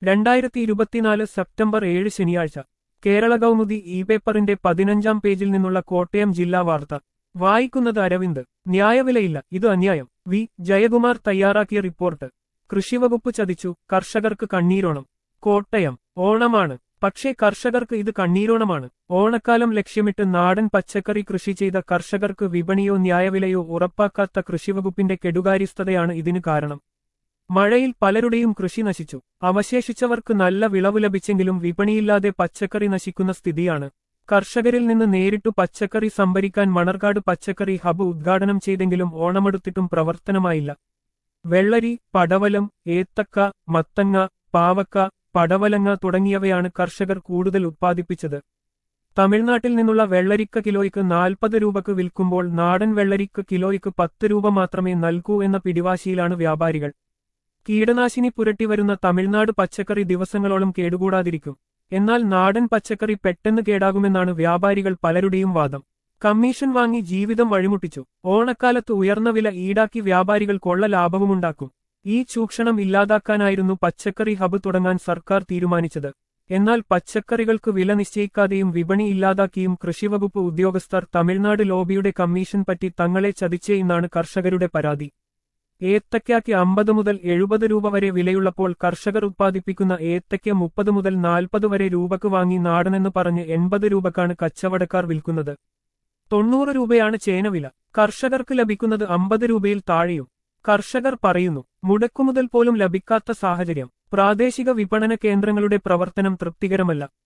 രണ്ടായിരത്തി ഇരുപത്തിനാല് സെപ്റ്റംബർ ഏഴ് ശനിയാഴ്ച കേരള കൗമുദി ഇ പേപ്പറിന്റെ പതിനഞ്ചാം പേജിൽ നിന്നുള്ള കോട്ടയം ജില്ലാ വാർത്ത വായിക്കുന്നത് അരവിന്ദ് ന്യായവിലയില്ല ഇത് അന്യായം വി ജയകുമാർ തയ്യാറാക്കിയ റിപ്പോർട്ട് കൃഷിവകുപ്പ് ചതിച്ചു കർഷകർക്ക് കണ്ണീരോണം കോട്ടയം ഓണമാണ് പക്ഷേ കർഷകർക്ക് ഇത് കണ്ണീരോണമാണ് ഓണക്കാലം ലക്ഷ്യമിട്ട് നാടൻ പച്ചക്കറി കൃഷി ചെയ്ത കർഷകർക്ക് വിപണിയോ ന്യായവിലയോ ഉറപ്പാക്കാത്ത കൃഷിവകുപ്പിന്റെ കെടുകാര്യസ്ഥതയാണ് ഇതിനു കാരണം മഴയിൽ പലരുടെയും കൃഷി നശിച്ചു അവശേഷിച്ചവർക്ക് നല്ല വിളവ് ലഭിച്ചെങ്കിലും വിപണിയില്ലാതെ പച്ചക്കറി നശിക്കുന്ന സ്ഥിതിയാണ് കർഷകരിൽ നിന്ന് നേരിട്ടു പച്ചക്കറി സംഭരിക്കാൻ മണർകാട് പച്ചക്കറി ഹബ് ഉദ്ഘാടനം ചെയ്തെങ്കിലും ഓണമെടുത്തിട്ടും പ്രവർത്തനമായില്ല വെള്ളരി പടവലം ഏത്തക്ക മത്തങ്ങ പാവക്ക പടവലങ്ങ തുടങ്ങിയവയാണ് കർഷകർ കൂടുതൽ ഉത്പാദിപ്പിച്ചത് തമിഴ്നാട്ടിൽ നിന്നുള്ള വെള്ളരിക്ക കിലോയ്ക്ക് നാൽപ്പത് രൂപക്ക് വിൽക്കുമ്പോൾ നാടൻ വെള്ളരിക്ക കിലോയ്ക്ക് പത്ത് രൂപ മാത്രമേ നൽകൂ എന്ന പിടിവാശിയിലാണ് വ്യാപാരികൾ കീടനാശിനി പുരട്ടിവരുന്ന തമിഴ്നാട് പച്ചക്കറി ദിവസങ്ങളോളം കേടുകൂടാതിരിക്കും എന്നാൽ നാടൻ പച്ചക്കറി പെട്ടെന്ന് കേടാകുമെന്നാണ് വ്യാപാരികൾ പലരുടെയും വാദം കമ്മീഷൻ വാങ്ങി ജീവിതം വഴിമുട്ടിച്ചു ഓണക്കാലത്ത് ഉയർന്ന വില ഈടാക്കി വ്യാപാരികൾ കൊള്ള ലാഭവുമുണ്ടാക്കും ഈ ചൂഷണം ഇല്ലാതാക്കാനായിരുന്നു പച്ചക്കറി ഹബ് തുടങ്ങാൻ സർക്കാർ തീരുമാനിച്ചത് എന്നാൽ പച്ചക്കറികൾക്ക് വില നിശ്ചയിക്കാതെയും വിപണി ഇല്ലാതാക്കിയും കൃഷിവകുപ്പ് ഉദ്യോഗസ്ഥർ തമിഴ്നാട് ലോബിയുടെ കമ്മീഷൻ പറ്റി തങ്ങളെ ചതിച്ചേ എന്നാണ് കർഷകരുടെ പരാതി ഏത്തയ്ക്കാക്ക് അമ്പത് മുതൽ എഴുപത് രൂപ വരെ വിലയുള്ളപ്പോൾ കർഷകർ ഉത്പാദിപ്പിക്കുന്ന ഏത്തയ്ക്ക മുപ്പത് മുതൽ നാൽപ്പത് വരെ രൂപക്ക് വാങ്ങി നാടനെന്ന് പറഞ്ഞ് എൺപത് രൂപക്കാണ് കച്ചവടക്കാർ വിൽക്കുന്നത് തൊണ്ണൂറ് രൂപയാണ് ചേനവില കർഷകർക്ക് ലഭിക്കുന്നത് അമ്പത് രൂപയിൽ താഴെയും കർഷകർ പറയുന്നു മുടക്കുമുതൽ പോലും ലഭിക്കാത്ത സാഹചര്യം പ്രാദേശിക വിപണന കേന്ദ്രങ്ങളുടെ പ്രവർത്തനം തൃപ്തികരമല്ല